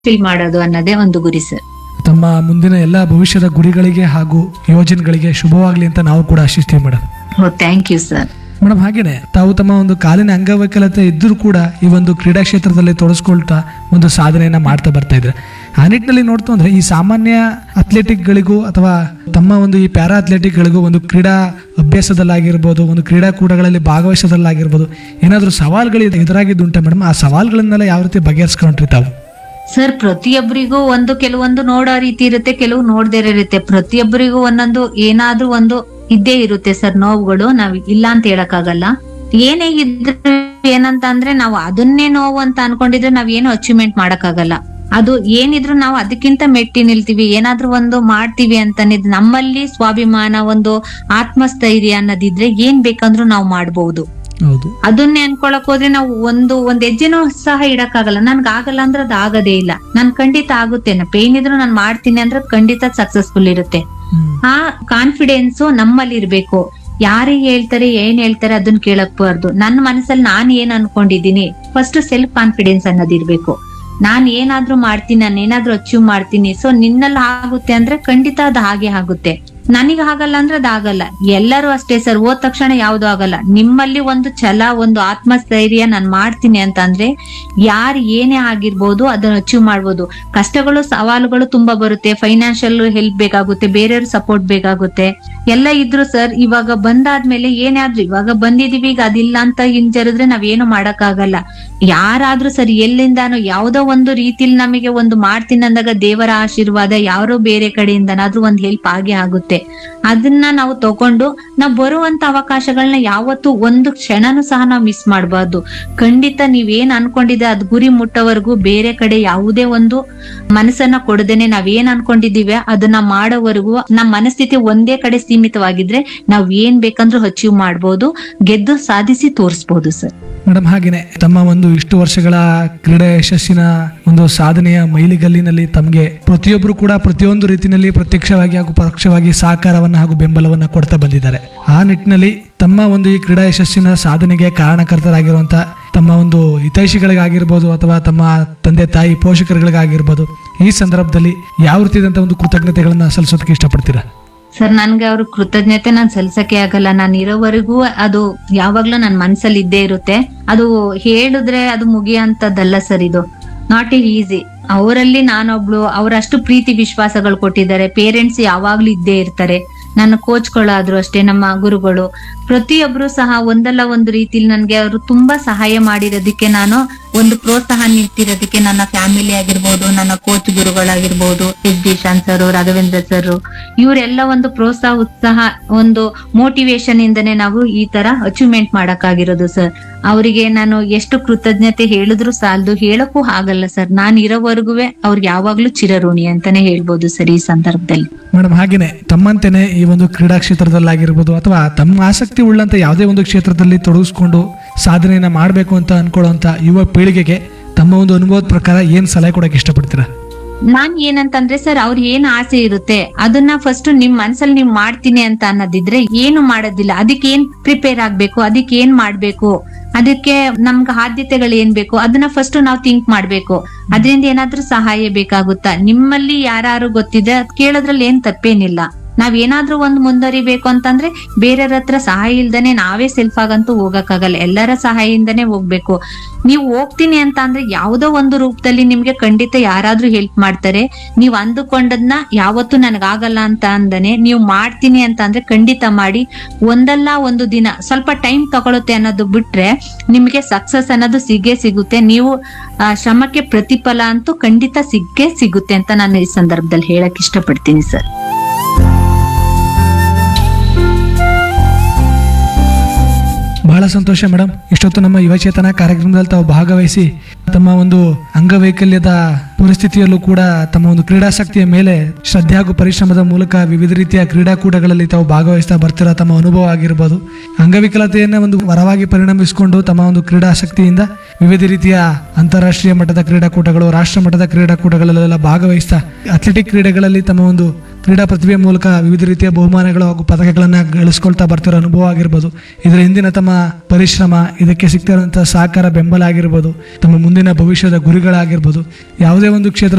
Fill ಮಾಡೋದು ಅನ್ನೋದೇ ಒಂದು ಗುರಿ ಸರ್ ತಮ್ಮ ಮುಂದಿನ ಎಲ್ಲ ಭವಿಷ್ಯದ ಗುರಿಗಳಿಗೆ ಹಾಗೂ ಯೋಜನೆಗಳಿಗೆ ಶುಭವಾಗಲಿ ಅಂತ ನಾವು ಕೂಡ ಆಶಿಸ್ತೀವಿ madam oh thank you sir madam ಹಾಗೇನೆ ತಾವು ತಮ್ಮ ಒಂದು ಕಾಲಿನ ಅಂಗವೈಕಲ್ಯತೆ ಇದ್ದರೂ ಕೂಡ ಈ ಒಂದು ಕ್ರೀಡಾ ಕ್ಷೇತ್ರದಲ್ಲಿ ತೊಡಸ್ಕೊಳ್ತಾ ಒಂದು ಸಾಧನೆಯನ್ನ ಮಾಡ್ತಾ ಬರ್ತಾ ಇದ್ರೆ ಆ ನಿಟ್ಟಿನಲ್ಲಿ ನೋಡ್ತು ಅಂದ್ರೆ ಈ ಸಾಮಾನ್ಯ ಅಥ್ಲೆಟಿಕ್ಗಳಿಗೂ ಅಥವಾ ತಮ್ಮ ಒಂದು ಈ ಪ್ಯಾರಾ ಅಥ್ಲೆಟಿಕ್ಗಳಿಗೂ ಒಂದು ಕ್ರೀಡಾ ಅಭ್ಯಾಸದಲ್ಲಾಗಿರ್ಬೋದು ಒಂದು ಕ್ರೀಡಾಕೂಟಗಳಲ್ಲಿ ಭಾಗವಹಿಸೋದಲ್ಲಾಗಿರ್ಬೋದು ಏನಾದರೂ ಸವಾಲುಗಳು ಎದುರಾಗಿದ್ದುಂಟೆ ಮೇಡಮ್ ಆ ಸವಾಲುಗಳನ್ನೆಲ್ಲ ಯಾವ ರೀತಿ ಬಗೆಹರಿಸ್ಕೊಂಡ್ರಿ ತಾವು ಸರ್ ಪ್ರತಿಯೊಬ್ಬರಿಗೂ ಒಂದು ಕೆಲವೊಂದು ನೋಡೋ ರೀತಿ ಇರುತ್ತೆ ಕೆಲವು ನೋಡದೇ ಇರುತ್ತೆ ಪ್ರತಿಯೊಬ್ಬರಿಗೂ ಒಂದೊಂದು ಏನಾದ್ರೂ ಒಂದು ಇದ್ದೇ ಇರುತ್ತೆ ಸರ್ ನೋವುಗಳು ನಾವ್ ಇಲ್ಲ ಅಂತ ಹೇಳಕ್ಕಾಗಲ್ಲ ಏನೇ ಇದ್ರು ಏನಂತ ಅಂದ್ರೆ ನಾವು ಅದನ್ನೇ ನೋವು ಅಂತ ಅನ್ಕೊಂಡಿದ್ರೆ ನಾವ್ ಏನು ಅಚೀವ್ಮೆಂಟ್ ಮಾಡಕ್ಕಾಗಲ್ಲ ಅದು ಏನಿದ್ರು ನಾವು ಅದಕ್ಕಿಂತ ಮೆಟ್ಟಿ ನಿಲ್ತೀವಿ ಏನಾದ್ರೂ ಒಂದು ಮಾಡ್ತೀವಿ ಅಂತನಿದ್ ನಮ್ಮಲ್ಲಿ ಸ್ವಾಭಿಮಾನ ಒಂದು ಆತ್ಮಸ್ಥೈರ್ಯ ಅನ್ನೋದಿದ್ರೆ ಏನ್ ಬೇಕಂದ್ರೂ ನಾವು ಮಾಡ್ಬೋದು ಹೌದು ಅದನ್ನೇ ಅನ್ಕೊಳಕ್ ಹೋದ್ರೆ ನಾವು ಒಂದು ಒಂದ್ ಹೆಜ್ಜೆನೂ ಸಹ ಇಡಕ್ಕಾಗಲ್ಲ ನನ್ಗೆ ಆಗಲ್ಲ ಅಂದ್ರೆ ಅದು ಆಗದೇ ಇಲ್ಲ ನಾನ್ ಖಂಡಿತ ಆಗುತ್ತೆ ಪೇನ್ ಇದ್ರು ನಾನ್ ಮಾಡ್ತೀನಿ ಅಂದ್ರೆ ಅದ್ ಖಂಡಿತ ಸಕ್ಸಸ್ಫುಲ್ ಇರುತ್ತೆ ಹ್ಮ್. ಆ ಕಾನ್ಫಿಡೆನ್ಸ್ ನಮ್ಮಲ್ಲಿ ಇರ್ಬೇಕು ಯಾರೇ ಹೇಳ್ತಾರೆ ಏನ್ ಹೇಳ್ತಾರೆ ಅದನ್ನ ಕೇಳಕ್ಬಾರ್ದು ನನ್ನ ಮನಸ್ಸಲ್ಲಿ ನಾನ್ ಏನ್ ಅನ್ಕೊಂಡಿದೀನಿ ಫಸ್ಟ್ ಸೆಲ್ಫ್ ಕಾನ್ಫಿಡೆನ್ಸ್ ಅನ್ನೋದಿರ್ಬೇಕು ನಾನ್ ಏನಾದ್ರೂ ಮಾಡ್ತೀನಿ ನಾನು ಏನಾದ್ರೂ ಅಚೀವ್ ಮಾಡ್ತೀನಿ ಸೊ ನಿನ್ನಲ್ಲಿ ಆಗುತ್ತೆ ಅಂದ್ರೆ ಖಂಡಿತ ಅದು ಹಾಗೆ ಆಗುತ್ತೆ ನನಗೆ ಆಗಲ್ಲ ಅಂದ್ರೆ ಅದಾಗಲ್ಲ ಎಲ್ಲರೂ ಅಷ್ಟೇ ಸರ್ ಹೋದ ತಕ್ಷಣ ಯಾವ್ದು ಆಗಲ್ಲ ನಿಮ್ಮಲ್ಲಿ ಒಂದು ಛಲ ಒಂದು ಆತ್ಮಸ್ಥೈರ್ಯ ನಾನ್ ಮಾಡ್ತೀನಿ ಅಂತ ಅಂದ್ರೆ ಯಾರು ಏನೇ ಆಗಿರ್ಬೋದು ಅದನ್ನ ಅಚೀವ್ ಮಾಡ್ಬೋದು ಕಷ್ಟಗಳು ಸವಾಲುಗಳು ತುಂಬಾ ಬರುತ್ತೆ ಫೈನಾನ್ಷಿಯಲ್ ಹೆಲ್ಪ್ ಬೇಕಾಗುತ್ತೆ ಬೇರೆಯವ್ರ ಸಪೋರ್ಟ್ ಬೇಕಾಗುತ್ತೆ ಎಲ್ಲ ಇದ್ರು ಸರ್ ಇವಾಗ ಬಂದಾದ್ಮೇಲೆ ಏನೇ ಆದ್ರೂ ಇವಾಗ ಬಂದಿದೀವಿ ಈಗ ಅದಿಲ್ಲ ಅಂತ ಹಿಂಜರಿದ್ರೆ ನಾವೇನು ಮಾಡಕ್ಕಾಗಲ್ಲ ಯಾರಾದ್ರೂ ಸರಿ ಎಲ್ಲಿಂದಾನು ಯಾವ್ದೋ ಒಂದು ರೀತಿಲಿ ನಮಗೆ ಒಂದು ಮಾಡ್ತೀನಿ ಅಂದಾಗ ದೇವರ ಆಶೀರ್ವಾದ ಯಾರೋ ಬೇರೆ ಕಡೆಯಿಂದನಾದ್ರೂ ಒಂದ್ ಹೆಲ್ಪ್ ಆಗೇ ಆಗುತ್ತೆ ಅದನ್ನ ನಾವು ತಗೊಂಡು ನಾವು ಬರುವಂತ ಅವಕಾಶಗಳನ್ನ ಯಾವತ್ತೂ ಒಂದು ಕ್ಷಣನೂ ಸಹ ನಾವು ಮಿಸ್ ಮಾಡಬಾರ್ದು ಖಂಡಿತ ನೀವೇನ್ ಅನ್ಕೊಂಡಿದೆ ಅದ್ ಗುರಿ ಮುಟ್ಟೋವರೆಗೂ ಬೇರೆ ಕಡೆ ಯಾವುದೇ ಒಂದು ಮನಸ್ಸನ್ನ ಕೊಡದೇನೆ ನಾವೇನ್ ಅನ್ಕೊಂಡಿದೀವಿ ಅದನ್ನ ಮಾಡೋವರೆಗೂ ನಮ್ಮ ಮನಸ್ಥಿತಿ ಒಂದೇ ಕಡೆ ಸೀಮಿತವಾಗಿದ್ರೆ ನಾವ್ ಏನ್ ಬೇಕಂದ್ರೂ ಅಚೀವ್ ಮಾಡ್ಬೋದು ಗೆದ್ದು ಸಾಧಿಸಿ ತೋರಿಸ್ಬೋದು ಸರ್ ಮೇಡಮ್ ಹಾಗೇನೆ ತಮ್ಮ ಒಂದು ಇಷ್ಟು ವರ್ಷಗಳ ಕ್ರೀಡಾ ಯಶಸ್ಸಿನ ಒಂದು ಸಾಧನೆಯ ಮೈಲಿಗಲ್ಲಿನಲ್ಲಿ ತಮಗೆ ಪ್ರತಿಯೊಬ್ಬರು ಕೂಡ ಪ್ರತಿಯೊಂದು ರೀತಿಯಲ್ಲಿ ಪ್ರತ್ಯಕ್ಷವಾಗಿ ಹಾಗೂ ಪರೋಕ್ಷವಾಗಿ ಸಹಕಾರವನ್ನ ಹಾಗೂ ಬೆಂಬಲವನ್ನ ಕೊಡ್ತಾ ಬಂದಿದ್ದಾರೆ ಆ ನಿಟ್ಟಿನಲ್ಲಿ ತಮ್ಮ ಒಂದು ಈ ಕ್ರೀಡಾ ಯಶಸ್ಸಿನ ಸಾಧನೆಗೆ ಕಾರಣಕರ್ತರಾಗಿರುವಂತ ತಮ್ಮ ಒಂದು ಹಿತೈಷಿಗಳಿಗಾಗಿರ್ಬೋದು ಅಥವಾ ತಮ್ಮ ತಂದೆ ತಾಯಿ ಪೋಷಕರುಗಳಿಗಾಗಿರ್ಬೋದು ಈ ಸಂದರ್ಭದಲ್ಲಿ ಯಾವ ರೀತಿಯಾದಂಥ ಒಂದು ಕೃತಜ್ಞತೆಗಳನ್ನ ಸಲ್ಲಿಸೋದಕ್ಕೆ ಇಷ್ಟಪಡ್ತೀರಾ ಸರ್ ನನ್ಗೆ ಅವ್ರ ಕೃತಜ್ಞತೆ ನಾನ್ ಸಲ್ಸಕ್ಕೆ ಆಗಲ್ಲ ನಾನು ಇರೋವರೆಗೂ ಅದು ಯಾವಾಗ್ಲೂ ನನ್ ಮನ್ಸಲ್ಲಿ ಇದ್ದೇ ಇರುತ್ತೆ ಅದು ಹೇಳಿದ್ರೆ ಅದು ಮುಗಿಯಂತದ್ದಲ್ಲ ಸರ್ ಇದು ನಾಟ್ ಈಸಿ ಅವರಲ್ಲಿ ನಾನೊಬ್ಳು ಅವರಷ್ಟು ಪ್ರೀತಿ ವಿಶ್ವಾಸಗಳು ಕೊಟ್ಟಿದ್ದಾರೆ ಪೇರೆಂಟ್ಸ್ ಯಾವಾಗ್ಲೂ ಇದ್ದೇ ಇರ್ತಾರೆ ನನ್ನ ಕೋಚ್ಗಳಾದ್ರು ಅಷ್ಟೇ ನಮ್ಮ ಗುರುಗಳು ಪ್ರತಿಯೊಬ್ರು ಸಹ ಒಂದಲ್ಲ ಒಂದು ರೀತಿಲಿ ನನ್ಗೆ ಅವರು ತುಂಬಾ ಸಹಾಯ ಮಾಡಿರೋದಕ್ಕೆ ನಾನು ಒಂದು ಪ್ರೋತ್ಸಾಹ ನೀಡ್ತಿರೋದಕ್ಕೆ ನನ್ನ ಫ್ಯಾಮಿಲಿ ಆಗಿರ್ಬೋದು ನನ್ನ ಕೋಚ್ ಗುರುಗಳಾಗಿರ್ಬೋದು S D Shanth sir Raghavendra sir ಇವರೆಲ್ಲ ಒಂದು ಪ್ರೋತ್ಸಾಹ ಉತ್ಸಾಹ ಒಂದು ಮೋಟಿವೇಶನ್ ಇಂದನೇ ನಾವು ಈ ತರ ಅಚೀವ್ಮೆಂಟ್ ಮಾಡಕ್ಕಾಗಿರೋದು ಸರ್ ಅವರಿಗೆ ನಾನು ಎಷ್ಟು ಕೃತಜ್ಞತೆ ಹೇಳಿದ್ರು ಸಾಲದು ಹೇಳಕ್ಕೂ ಆಗಲ್ಲ ಸರ್ ನಾನು ಇರೋವರೆಗೂ ಅವ್ರಿಗೆ ಯಾವಾಗ್ಲೂ ಚಿರಋಣಿ ಅಂತಾನೆ ಹೇಳ್ಬೋದು ಸರ್ ಈ ಸಂದರ್ಭದಲ್ಲಿ ಮೇಡಮ್ ಹಾಗೇನೆ ತಮ್ಮಂತೆನೆ ಈ ಒಂದು ಕ್ರೀಡಾ ಕ್ಷೇತ್ರದಲ್ಲಾಗಿರ್ಬೋದು ಅಥವಾ ತಮ್ಮ ಆಸಕ್ತಿ ಉಳ್ಳಂತ ಯಾವುದೇ ಒಂದು ಕ್ಷೇತ್ರದಲ್ಲಿ ತೊಡಗಿಸ್ಕೊಂಡು ಸಾಧನೆಯನ್ನ ಮಾಡಬೇಕು ಅಂತ ಅನ್ಕೊಳ್ಳುವಂತ ಯುವ ಪೀಳಿಗೆಗೆ ತಮ್ಮ ಒಂದು ಅನುಭವದ ಪ್ರಕಾರ ಏನ್ ಸಲಹೆ ಕೊಡಕ್ಕೆ ಇಷ್ಟಪಡ್ತೀರಾ ನಾನ್ ಏನಂತಂದ್ರೆ ಸರ್ ಅವ್ರ ಏನ್ ಆಸೆ ಇರುತ್ತೆ ಅದನ್ನ ಫಸ್ಟ್ ನಿಮ್ ಮನ್ಸಲ್ಲಿ ನೀವ್ ಮಾಡ್ತೀನಿ ಅಂತ ಅನ್ನೋದಿದ್ರೆ ಏನು ಮಾಡೋದಿಲ್ಲ ಅದಕ್ಕೆ ಏನ್ ಪ್ರಿಪೇರ್ ಆಗ್ಬೇಕು ಅದಕ್ಕೆ ಏನ್ ಮಾಡ್ಬೇಕು ಅದಕ್ಕೆ ನಮ್ಗೆ ಆದ್ಯತೆಗಳು ಏನ್ ಬೇಕು ಅದನ್ನ ಫಸ್ಟ್ ನಾವು ಥಿಂಕ್ ಮಾಡ್ಬೇಕು ಅದರಿಂದ ಏನಾದ್ರೂ ಸಹಾಯ ಬೇಕಾಗುತ್ತಾ ನಿಮ್ಮಲ್ಲಿ ಯಾರು ಗೊತ್ತಿದೆ ಅದ್ ಕೇಳೋದ್ರಲ್ಲಿ ಏನ್ ತಪ್ಪೇನಿಲ್ಲ ನಾವ್ ಏನಾದ್ರೂ ಒಂದ್ ಮುಂದುವರಿಬೇಕು ಅಂತಂದ್ರೆ ಬೇರೆಯವ್ರ ಹತ್ರ ಸಹಾಯ ಇಲ್ದೇನೆ ನಾವೇ ಸೆಲ್ಫ್ ಆಗಂತೂ ಹೋಗಕ್ಕಾಗಲ್ಲ ಎಲ್ಲರ ಸಹಾಯದಿಂದನೇ ಹೋಗ್ಬೇಕು ನೀವು ಹೋಗ್ತೀನಿ ಅಂತ ಅಂದ್ರೆ ಯಾವ್ದೋ ಒಂದು ರೂಪದಲ್ಲಿ ನಿಮ್ಗೆ ಖಂಡಿತ ಯಾರಾದ್ರೂ ಹೆಲ್ಪ್ ಮಾಡ್ತಾರೆ ನೀವ್ ಅಂದುಕೊಂಡದ್ನ ಯಾವತ್ತೂ ನನಗಾಗಲ್ಲ ಅಂತ ಅಂದನೆ ನೀವು ಮಾಡ್ತೀನಿ ಅಂತ ಅಂದ್ರೆ ಖಂಡಿತ ಮಾಡಿ ಒಂದಲ್ಲ ಒಂದು ದಿನ ಸ್ವಲ್ಪ ಟೈಮ್ ತಗೊಳುತ್ತೆ ಅನ್ನೋದು ಬಿಟ್ರೆ ನಿಮ್ಗೆ ಸಕ್ಸಸ್ ಅನ್ನೋದು ಸಿಗೇ ಸಿಗುತ್ತೆ ನೀವು ಆ, ಶ್ರಮಕ್ಕೆ ಪ್ರತಿಫಲ ಅಂತೂ ಖಂಡಿತ ಸಿಕ್ಕೇ ಸಿಗುತ್ತೆ ಅಂತ ನಾನು ಈ ಸಂದರ್ಭದಲ್ಲಿ ಹೇಳಕ್ ಇಷ್ಟಪಡ್ತೀನಿ ಸರ್ ಬಹಳ ಸಂತೋಷ ಮೇಡಮ್ ಇಷ್ಟೊತ್ತು ನಮ್ಮ ಯುವಚೇತನ ಕಾರ್ಯಕ್ರಮದಲ್ಲಿ ತಾವು ಭಾಗವಹಿಸಿ ತಮ್ಮ ಒಂದು ಅಂಗವೈಕಲ್ಯದ ಪರಿಸ್ಥಿತಿಯಲ್ಲೂ ಕೂಡ ತಮ್ಮ ಒಂದು ಕ್ರೀಡಾಸಕ್ತಿಯ ಮೇಲೆ ಶ್ರದ್ಧೆ ಹಾಗೂ ಪರಿಶ್ರಮದ ಮೂಲಕ ವಿವಿಧ ರೀತಿಯ ಕ್ರೀಡಾಕೂಟಗಳಲ್ಲಿ ತಾವು ಭಾಗವಹಿಸ್ತಾ ಬರ್ತಿರೋ ತಮ್ಮ ಅನುಭವ ಆಗಿರ್ಬೋದು ಅಂಗವಿಕಲತೆಯನ್ನ ಒಂದು ವರವಾಗಿ ಪರಿಣಮಿಸಿಕೊಂಡು ತಮ್ಮ ಒಂದು ಕ್ರೀಡಾಸಕ್ತಿಯಿಂದ ವಿವಿಧ ರೀತಿಯ ಅಂತಾರಾಷ್ಟ್ರೀಯ ಮಟ್ಟದ ಕ್ರೀಡಾಕೂಟಗಳು ರಾಷ್ಟ್ರ ಮಟ್ಟದ ಕ್ರೀಡಾಕೂಟಗಳಲ್ಲೆಲ್ಲ ಭಾಗವಹಿಸ್ತಾ ಅಥ್ಲೆಟಿಕ್ ಕ್ರೀಡೆಗಳಲ್ಲಿ ತಮ್ಮ ಒಂದು ಕ್ರೀಡಾ ಪ್ರತಿಭೆ ಮೂಲಕ ವಿವಿಧ ರೀತಿಯ ಬಹುಮಾನಗಳು ಹಾಗೂ ಪದಕಗಳನ್ನು ಗಳಿಸ್ಕೊಳ್ತಾ ಬರ್ತಿರೋ ಅನುಭವ ಆಗಿರ್ಬೋದು ಇದರ ಹಿಂದಿನ ತಮ್ಮ ಪರಿಶ್ರಮ ಇದಕ್ಕೆ ಸಿಗ್ತಿರೋಂಥ ಸಹಕಾರ ಬೆಂಬಲ ಆಗಿರ್ಬೋದು ತಮ್ಮ ಮುಂದಿನ ಭವಿಷ್ಯದ ಗುರಿಗಳಾಗಿರ್ಬೋದು ಯಾವುದೇ ಒಂದು ಕ್ಷೇತ್ರ